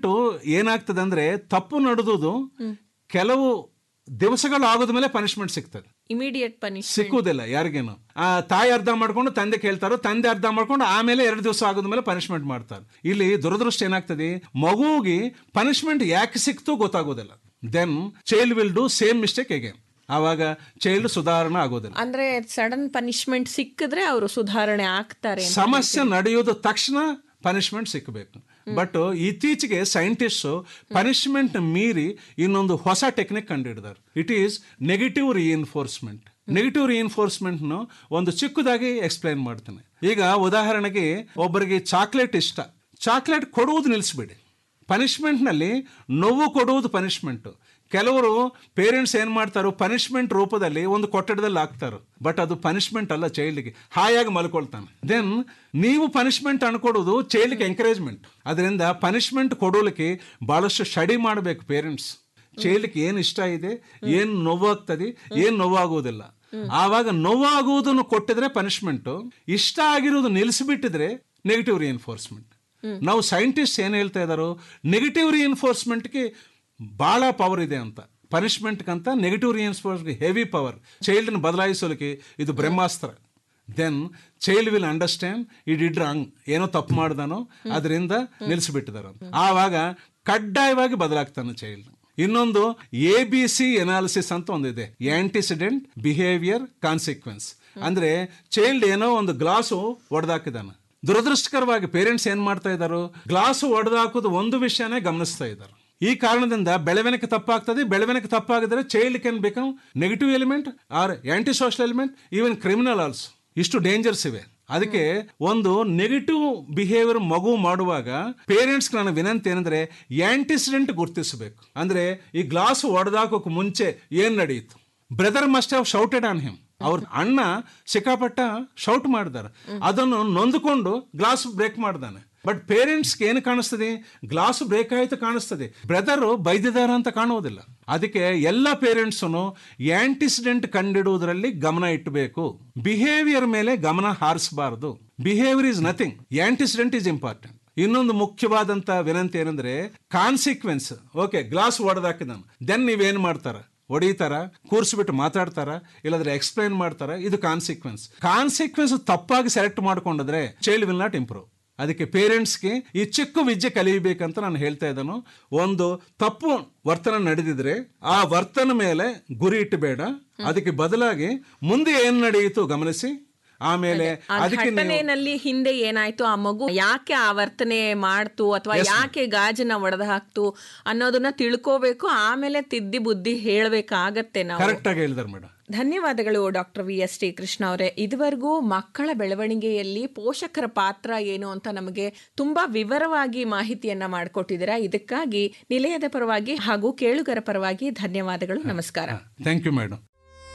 Punishment ಏನಾಗ್ತದೆ ಅಂದ್ರೆ ತಪ್ಪು ನಡೆದುದು ಕೆಲವು ದಿವಸಗಳು ಆಗೋದ ಮೇಲೆ ಪನಿಷ್ಮೆಂಟ್ ಸಿಗ್ತದೆ ಇಮಿಡಿಯೇಟ್ ಪನಿಷ್ ಸಿಕ್ಕುವುದಿಲ್ಲ ಯಾರಿಗೇನು ಆ ತಾಯಿ ಅರ್ಧ ಮಾಡ್ಕೊಂಡು ತಂದೆ ಕೇಳ್ತಾರೋ ತಂದೆ ಅರ್ಧ ಮಾಡ್ಕೊಂಡು ಆಮೇಲೆ ಎರಡು ದಿವಸ ಆಗೋದ ಮೇಲೆ ಪನಿಷ್ಮೆಂಟ್ ಮಾಡ್ತಾರೆ ಇಲ್ಲಿ ದುರದೃಷ್ಟ ಏನಾಗ್ತದೆ ಮಗುವಿಗೆ ಪನಿಷ್ಮೆಂಟ್ ಯಾಕೆ ಸಿಕ್ತು ಗೊತ್ತಾಗೋದಿಲ್ಲ then child will do same mistake again ಆವಾಗ ಚೈಲ್ಡ್ ಸುಧಾರಣೆ ಆಗೋದಿಲ್ಲ ಅಂದ್ರೆ ಸಡನ್ ಪನಿಷ್ಮೆಂಟ್ ಸಿಕ್ಕಿದ್ರೆ ಅವರು ಸುಧಾರಣೆ ಆಗ್ತಾರೆ ಅಂತ. ಸಮಸ್ಯೆ ನಡೆಯೋದು ತಕ್ಷಣ ಪನಿಷ್ಮೆಂಟ್ ಸಿಕ್ಕಬೇಕು ಬಟ್ ಇತ್ತೀಚೆಗೆ ಸೈಂಟಿಸ್ಟ್ ಪನಿಷ್ಮೆಂಟ್ ಮೀರಿ ಇನ್ನೊಂದು ಹೊಸ ಟೆಕ್ನಿಕ್ ಕಂಡುಹಿಡಿದಾರೆ it is negative reinforcement negative ರಿಇನ್ಫೋರ್ಸ್ಮೆಂಟ್ನು ಒಂದು ಚಿಕ್ಕದಾಗಿ ಎಕ್ಸ್ಪ್ಲೈನ್ ಮಾಡ್ತೇನೆ ಈಗ ಉದಾಹರಣೆಗೆ ಒಬ್ಬರಿಗೆ ಚಾಕ್ಲೇಟ್ ಇಷ್ಟ ಚಾಕ್ಲೇಟ್ ಕೊಡುವುದು ನಿಲ್ಲಿಸ್ಬಿಡಿ ಪನಿಷ್ಮೆಂಟ್ನಲ್ಲಿ ನೋವು ಕೊಡುವುದು ಪನಿಷ್ಮೆಂಟ್ ಕೆಲವರು ಪೇರೆಂಟ್ಸ್ ಏನ್ ಮಾಡ್ತಾರೋ ಪನಿಷ್ಮೆಂಟ್ ರೂಪದಲ್ಲಿ ಒಂದು ಕೊಠಡದಲ್ಲಿ ಹಾಕ್ತಾರೆ ಬಟ್ ಅದು ಪನಿಷ್ಮೆಂಟ್ ಅಲ್ಲ ಚೈಲ್ಡ್ಗೆ ಹಾಯಾಗಿ ಮಲ್ಕೊಳ್ತಾನೆ ದೆನ್ ನೀವು ಪನಿಷ್ಮೆಂಟ್ ಅನ್ಕೊಡೋದು ಚೈಲ್ಡ್ಗೆ ಎಂಕರೇಜ್ಮೆಂಟ್ ಅದರಿಂದ ಪನಿಷ್ಮೆಂಟ್ ಕೊಡೋಲಿಕ್ಕೆ ಬಹಳಷ್ಟು ಸ್ಟಡಿ ಮಾಡಬೇಕು ಪೇರೆಂಟ್ಸ್ ಚೈಲ್ಡ್ಗೆ ಏನು ಇಷ್ಟ ಇದೆ ಏನು ನೋವಾಗ್ತದೆ ಏನು ನೋವಾಗುವುದಿಲ್ಲ ಆವಾಗ ನೋವಾಗುವುದನ್ನು ಕೊಟ್ಟಿದ್ರೆ ಪನಿಷ್ಮೆಂಟ್ ಇಷ್ಟ ಆಗಿರೋದು ನಿಲ್ಲಿಸಿಬಿಟ್ಟಿದ್ರೆ ನೆಗೆಟಿವ್ ರಿಎನ್ಫೋರ್ಸ್ಮೆಂಟ್ ನಾವು ಸೈಂಟಿಸ್ಟ್ ಏನು ಹೇಳ್ತಾ ಇದ್ದಾರೋ ನೆಗೆಟಿವ್ ರಿಎನ್ಫೋರ್ಸ್ಮೆಂಟ್ಗೆ ಭಾಳ ಪವರ್ ಇದೆ ಅಂತ ಪನಿಷ್ಮೆಂಟ್ಗಂತ ನೆಗೆಟಿವ್ ರಿಎನ್ಫೋರ್ಸ್ಗೆ ಹೆವಿ ಪವರ್ ಚೈಲ್ಡ್ನ ಬದಲಾಯಿಸಲಿಕ್ಕೆ ಇದು ಬ್ರಹ್ಮಾಸ್ತ್ರ then child will understand he did wrong ಏನೋ ತಪ್ಪು ಮಾಡ್ದಾನೋ ಅದರಿಂದ ನಿಲ್ಲಿಸಿಬಿಟ್ಟಿದಾರ ಆವಾಗ ಕಡ್ಡಾಯವಾಗಿ ಬದಲಾಗ್ತಾನೆ ಚೈಲ್ಡ್ ಇನ್ನೊಂದು ಎ ಬಿ ಸಿ ಎನಾಲಿಸಿಸ್ ಅಂತ ಒಂದಿದೆ ಆಂಟಿಸಿಡೆಂಟ್ ಬಿಹೇವಿಯರ್ ಕಾನ್ಸಿಕ್ವೆನ್ಸ್ ಅಂದ್ರೆ ಚೈಲ್ಡ್ ಏನೋ ಒಂದು ಗ್ಲಾಸು ಒಡೆದಾಕಿದಾನೆ ದುರದೃಷ್ಟಕರವಾಗಿ ಪೇರೆಂಟ್ಸ್ ಏನ್ ಮಾಡ್ತಾ ಇದ್ದಾರೋ ಗ್ಲಾಸ್ ಒಡೆದಾಕೋದು ಒಂದು ವಿಷಯನೇ ಗಮನಿಸ್ತಾ ಇದ್ದಾರೆ ಈ ಕಾರಣದಿಂದ ಬೆಳವಣಿಗೆ ತಪ್ಪಾಗ್ತದೆ ಬೆಳವಣಿಗೆ ತಪ್ಪಾಗಿದ್ರೆ child can become negative element or anti social element even criminal also ಇಷ್ಟು ಡೇಂಜರ್ಸ್ ಇವೆ ಅದಕ್ಕೆ ಒಂದು ನೆಗೆಟಿವ್ ಬಿಹೇವಿಯರ್ ಮಗು ಮಾಡುವಾಗ ಪೇರೆಂಟ್ಸ್ ನನ್ನ ವಿನಂತಿ ಏನಂದ್ರೆ ಆಂಟಿಸಿಡೆಂಟ್ ಗುರ್ತಿಸಬೇಕು ಅಂದ್ರೆ ಈ ಗ್ಲಾಸ್ ಒಡೆದಾಕೋಕ್ ಮುಂಚೆ ಏನ್ ನಡೆಯಿತು brother must have shouted on him ಅವ್ರ ಅಣ್ಣ ಸಿಕ್ಕಾಪಟ್ಟ ಶೌಟ್ ಮಾಡಿದಾರೆ ಅದನ್ನು ನೊಂದುಕೊಂಡು ಗ್ಲಾಸ್ ಬ್ರೇಕ್ ಮಾಡ್ದಾನೆ ಬಟ್ ಪೇರೆಂಟ್ಸ್ಗೆ ಏನು ಕಾಣಿಸ್ತದೆ ಗ್ಲಾಸ್ ಬ್ರೇಕ್ ಆಯ್ತು ಕಾಣಿಸ್ತದೆ ಬ್ರದರ್ ಬೈದಿದಾರ ಅಂತ ಕಾಣುವುದಿಲ್ಲ ಅದಕ್ಕೆ ಎಲ್ಲ ಪೇರೆಂಟ್ಸನು ಆಂಟಿಸಿಡೆಂಟ್ ಕಂಡಿಡುವುದರಲ್ಲಿ ಗಮನ ಇಟ್ಟಬೇಕು ಬಿಹೇವಿಯರ್ ಮೇಲೆ ಗಮನ ಹಾರಿಸಬಾರದು behaviour is nothing antecedent is important ಇನ್ನೊಂದು ಮುಖ್ಯವಾದಂತ ವಿನಂತಿ ಏನಂದ್ರೆ ಕಾನ್ಸಿಕ್ವೆನ್ಸ್ ಓಕೆ ಗ್ಲಾಸ್ ಒಡೆದಾಕಿದಾನೆ ದೆನ್ ನೀವೇನ್ ಮಾಡ್ತಾರ ಹೊಡಿತಾರ ಕೂರಿಸ್ಬಿಟ್ಟು ಮಾತಾಡ್ತಾರ ಇಲ್ಲಾಂದ್ರೆ ಎಕ್ಸ್ಪ್ಲೈನ್ ಮಾಡ್ತಾರ ಇದು ಕಾನ್ಸಿಕ್ವೆನ್ಸ್ ಕಾನ್ಸಿಕ್ವೆನ್ಸ್ ತಪ್ಪಾಗಿ ಸೆಲೆಕ್ಟ್ ಮಾಡ್ಕೊಂಡಿದ್ರೆ ಚೈಲ್ಡ್ ವಿಲ್ ನಾಟ್ ಇಂಪ್ರೂವ್ ಅದಕ್ಕೆ ಪೇರೆಂಟ್ಸ್ಗೆ ಈ ಚಿಕ್ಕ ವಿದ್ಯೆ ಕಲಿಯಬೇಕಂತ ನಾನು ಹೇಳ್ತಾ ಇದ್ದಾನು ಒಂದು ತಪ್ಪು ವರ್ತನೆ ನಡೆದಿದ್ರೆ ಆ ವರ್ತನ ಮೇಲೆ ಗುರಿ ಇಟ್ಟಬೇಡ ಅದಕ್ಕೆ ಬದಲಾಗಿ ಮುಂದೆ ಏನ್ ನಡೆಯಿತು ಗಮನಿಸಿ ಆಮೇಲೆ ಆ ಅದಕ್ಕೆ ನೀವು ಘಟನೆಯಲ್ಲಿ ಹಿಂದೆ ಏನಾಯ್ತು ಆ ಮಗು ಯಾಕೆ ಆ ವರ್ತನೆ ಮಾಡ್ತು ಅಥವಾ ಯಾಕೆ ಗಾಜನ ಒಡೆದ ಹಾಕ್ತು ಅನ್ನೋದನ್ನ ತಿಳ್ಕೋಬೇಕು ಆಮೇಲೆ ತಿದ್ದಿ ಬುದ್ಧಿ ಹೇಳ್ಬೇಕಾಗತ್ತೆ ನಾವು ಕರೆಕ್ಟ್ ಆಗಿ ಹೇಳಿದಾರೆ ಮೇಡಮ್ ಧನ್ಯವಾದಗಳು doctor V S T Krishna ಅವರೇ ಇದುವರೆಗೂ ಮಕ್ಕಳ ಬೆಳವಣಿಗೆಯಲ್ಲಿ ಪೋಷಕರ ಪಾತ್ರ ಏನು ಅಂತ ನಮಗೆ ತುಂಬಾ ವಿವರವಾಗಿ ಮಾಹಿತಿಯನ್ನ ಮಾಡಿಕೊಟ್ಟಿದ್ದೀರಾ ಇದಕ್ಕಾಗಿ ನಿಲಯದ ಪರವಾಗಿ ಹಾಗೂ ಕೇಳುಗರ ಪರವಾಗಿ ಧನ್ಯವಾದಗಳು ನಮಸ್ಕಾರ ಥ್ಯಾಂಕ್ ಯು ಮೇಡಮ್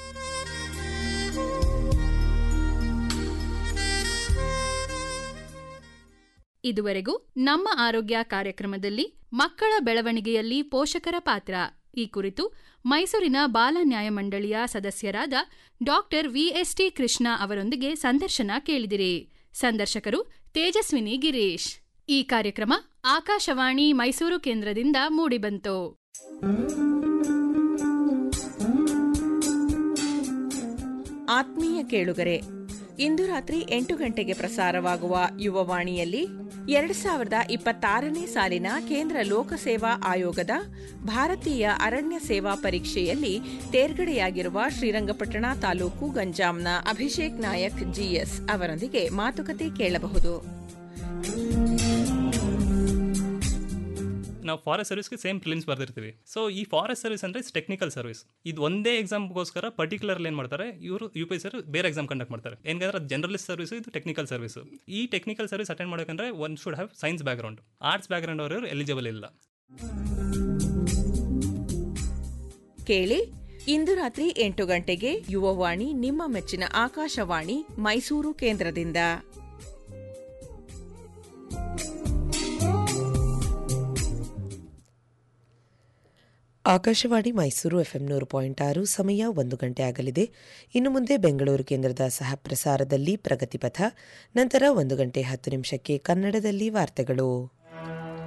ಇದುವರೆಗೂ ನಮ್ಮ ಆರೋಗ್ಯ ಕಾರ್ಯಕ್ರಮದಲ್ಲಿ ಮಕ್ಕಳ ಬೆಳವಣಿಗೆಯಲ್ಲಿ ಪೋಷಕರ ಪಾತ್ರ ಈ ಕುರಿತು ಮೈಸೂರಿನ ಬಾಲ ನ್ಯಾಯಮಂಡಳಿಯ ಸದಸ್ಯರಾದ ಡಾಕ್ಟರ್ ವಿಎಸ್ಟಿ ಕೃಷ್ಣ ಅವರೊಂದಿಗೆ ಸಂದರ್ಶನ ಕೇಳಿದಿರಿ ಸಂದರ್ಶಕರು ತೇಜಸ್ವಿನಿ ಗಿರೀಶ್ ಈ ಕಾರ್ಯಕ್ರಮ ಆಕಾಶವಾಣಿ ಮೈಸೂರು ಕೇಂದ್ರದಿಂದ ಮೂಡಿಬಂತು ಆತ್ಮೀಯ ಕೇಳುಗರೆ ಇಂದು ರಾತ್ರಿ ಎಂಟು ಗಂಟೆಗೆ ಪ್ರಸಾರವಾಗುವ ಯುವವಾಣಿಯಲ್ಲಿ ಎರಡು ಸಾವಿರದ ಇಪ್ಪತ್ತಾರನೇ ಸಾಲಿನ ಕೇಂದ್ರ ಲೋಕಸೇವಾ ಆಯೋಗದ ಭಾರತೀಯ ಅರಣ್ಯ ಸೇವಾ ಪರೀಕ್ಷೆಯಲ್ಲಿ ತೇರ್ಗಡೆಯಾಗಿರುವ ಶ್ರೀರಂಗಪಟ್ಟಣ ತಾಲೂಕು ಗಂಜಾಂನ ಅಭಿಷೇಕ್ ನಾಯಕ್ ಜಿಎಸ್ ಅವರೊಂದಿಗೆ ಮಾತುಕತೆ ಕೇಳಬಹುದು ನಾವು ಫಾರೆಸ್ಟ್ ಸರ್ವಿಸ್ಗೆ ಸೇಮ್ ಪ್ರಿಲಿಮ್ಸ್ ಬರ್ದಿರ್ತೀವಿ ಸೊ ಈ ಫಾರೆಸ್ಟ್ ಸರ್ವಿಸ್ ಅಂದರೆ ಇಟ್ಸ್ ಟೆಕ್ನಿಕಲ್ ಸರ್ವಿಸ್ ಇದು ಒಂದೇ ಎಕ್ಸಾಮ್ಗೋಸ್ಕರ ಪರ್ಟಿಕ್ಯುಲರ್ಲಿ ಏನು ಮಾಡ್ತಾರೆ ಇವರು ಯು ಪಿ ಸರ್ ಬೇರೆ ಎಕ್ಸಾಮ್ ಕಂಡಕ್ಟ್ ಮಾಡ್ತಾರೆ ಏನಂದ್ರೆ ಜನರಲಿಸ್ಟ್ ಸರ್ವಿಸ್ ಇದು ಟೆಕ್ನಿಕಲ್ ಸರ್ವಿಸ್ ಈ ಟೆಕ್ನಿಕಲ್ ಸರ್ವಿಸ್ ಅಟೆಂಡ್ ಮಾಡಬೇಕಂದ್ರೆ one should have science background arts background ಅವರು ಎಲಿಜಿಬಲ್ ಇಲ್ಲ ಕೇಳಿ ಇಂದು ರಾತ್ರಿ ಎಂಟು ಗಂಟೆಗೆ ಯುವವಾಣಿ ನಿಮ್ಮ ಮೆಚ್ಚಿನ ಆಕಾಶವಾಣಿ ಮೈಸೂರು ಕೇಂದ್ರದಿಂದ ಆಕಾಶವಾಣಿ ಮೈಸೂರು ಎಫ್ಎಂ ನೂರು ಪಾಯಿಂಟ್ ಆರು ಸಮಯ ಒಂದು ಗಂಟೆ ಆಗಲಿದೆ ಇನ್ನು ಮುಂದೆ ಬೆಂಗಳೂರು ಕೇಂದ್ರದ ಸಹ ಪ್ರಸಾರದಲ್ಲಿ ಪ್ರಗತಿಪಥ ನಂತರ ಒಂದು ಗಂಟೆ ಹತ್ತು ನಿಮಿಷಕ್ಕೆ ಕನ್ನಡದಲ್ಲಿ ವಾರ್ತೆಗಳು